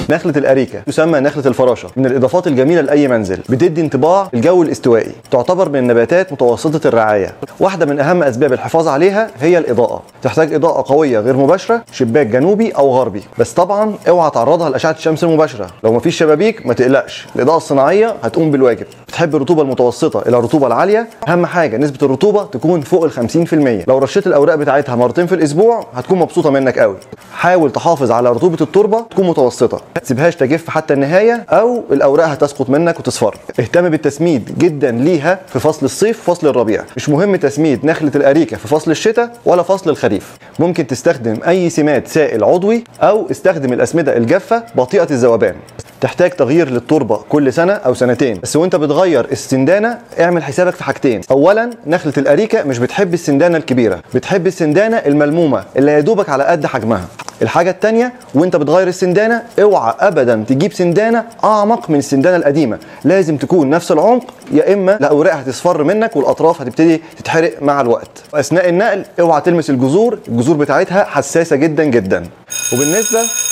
نخلة الأريكة تسمى نخلة الفراشة من الإضافات الجميلة لأي منزل بتدي انطباع الجو الاستوائي تعتبر من النباتات متوسطة الرعاية واحدة من أهم أسباب الحفاظ عليها هي الإضاءة تحتاج إضاءة قوية غير مباشرة شباك جنوبي أو غربي بس طبعا اوعى تعرضها لأشعة الشمس المباشرة لو مفيش شبابيك ما تقلقش الإضاءة الصناعية هتقوم بالواجب بتحب الرطوبة المتوسطة إلى الرطوبة العالية أهم حاجة نسبة الرطوبة تكون فوق ال 50% لو رشيت الأوراق بتاعتها مرتين في الأسبوع هتكون مبسوطة منك قوي حاول تحافظ على رطوبة التربة تكون متوسطة ما تسيبهاش تجف حتى النهاية أو الأوراق هتسقط منك وتصفر اهتم بالتسميد جدا ليها في فصل الصيف وفصل الربيع مش مهم تسميد نخلة الأريكة في فصل الشتاء ولا فصل الخريف ممكن تستخدم أي سماد سائل عضوي أو استخدم الأسمدة الجافة بطيئة الذوبان تحتاج تغيير للتربه كل سنه او سنتين بس وانت بتغير السندانه اعمل حسابك في حاجتين اولا نخله الاريكه مش بتحب السندانه الكبيره بتحب السندانه الملمومه اللي يا دوبك على قد حجمها الحاجه الثانيه وانت بتغير السندانه اوعى ابدا تجيب سندانه اعمق من السندانه القديمه لازم تكون نفس العمق يا اما الاوراق هتصفر منك والاطراف هتبتدي تتحرق مع الوقت اثناء النقل اوعى تلمس الجذور الجذور بتاعتها حساسه جدا جدا وبالنسبه